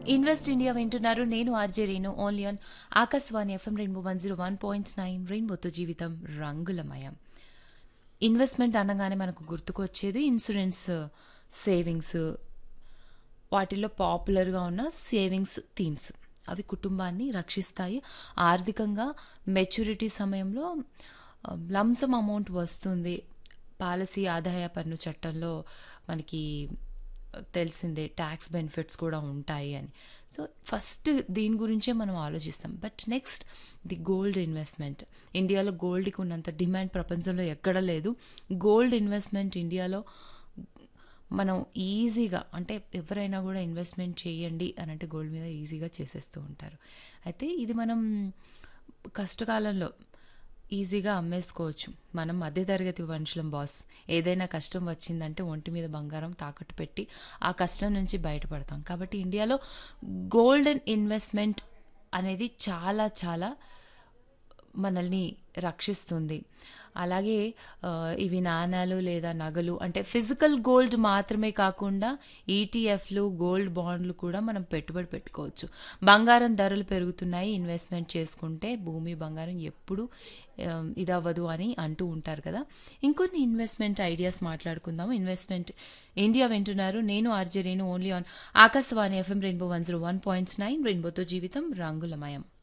invest India వింటున్నారు నేను RJ Renu only on Akashvani FM rainbow one zero one point nine రెయిన్బోతో జీవితం రంగులమయం ఇన్వెస్ట్మెంట్ అనగానే మనకు గుర్తుకొచ్చేది ఇన్సూరెన్స్ సేవింగ్స్ వాటిల్లో పాపులర్గా ఉన్న సేవింగ్స్ థీమ్స్ అవి కుటుంబాన్ని రక్షిస్తాయి ఆర్థికంగా మెచ్యూరిటీ సమయంలో లంసమ్ అమౌంట్ వస్తుంది పాలసీ ఆదాయ పన్ను చట్టంలో మనకి తెలిసిందే ట్యాక్స్ బెనిఫిట్స్ కూడా ఉంటాయి అని సో ఫస్ట్ దీని గురించే మనం ఆలోచిస్తాం but next the gold investment ఇండియాలో గోల్డ్కి ఉన్నంత డిమాండ్ ప్రపంచంలో ఎక్కడ లేదు గోల్డ్ ఇన్వెస్ట్మెంట్ ఇండియాలో మనం ఈజీగా అంటే ఎవరైనా కూడా ఇన్వెస్ట్మెంట్ చేయండి అని అంటే గోల్డ్ మీద ఈజీగా చేసేస్తూ ఉంటారు అయితే ఇది మనం కష్టకాలంలో ఈజీగా అమ్మేసుకోవచ్చు మనం మధ్యతరగతి మనుషులం బాస్ ఏదైనా కష్టం వచ్చిందంటే ఒంటి మీద బంగారం తాకట్టు పెట్టి ఆ కష్టం నుంచి బయటపడతాం కాబట్టి ఇండియాలో గోల్డెన్ ఇన్వెస్ట్మెంట్ అనేది చాలా చాలా మనల్ని రక్షిస్తుంది అలాగే ఇవి నాణాలు లేదా నగలు అంటే ఫిజికల్ గోల్డ్ మాత్రమే కాకుండా ఈటీఎఫ్లు గోల్డ్ బాండ్లు కూడా మనం పెట్టుబడి పెట్టుకోవచ్చు బంగారం ధరలు పెరుగుతున్నాయి ఇన్వెస్ట్మెంట్ చేసుకుంటే భూమి బంగారం ఎప్పుడు ఇదవ్వదు అని అంటూ ఉంటారు కదా ఇంకొన్ని ఇన్వెస్ట్మెంట్ ఐడియాస్ మాట్లాడుకుందాం ఇన్వెస్ట్మెంట్ ఇండియా వింటున్నారు నేను RJ Renu only on Akashvani FM rainbow one zero one point nine రెయిన్బోతో జీవితం రంగులమయం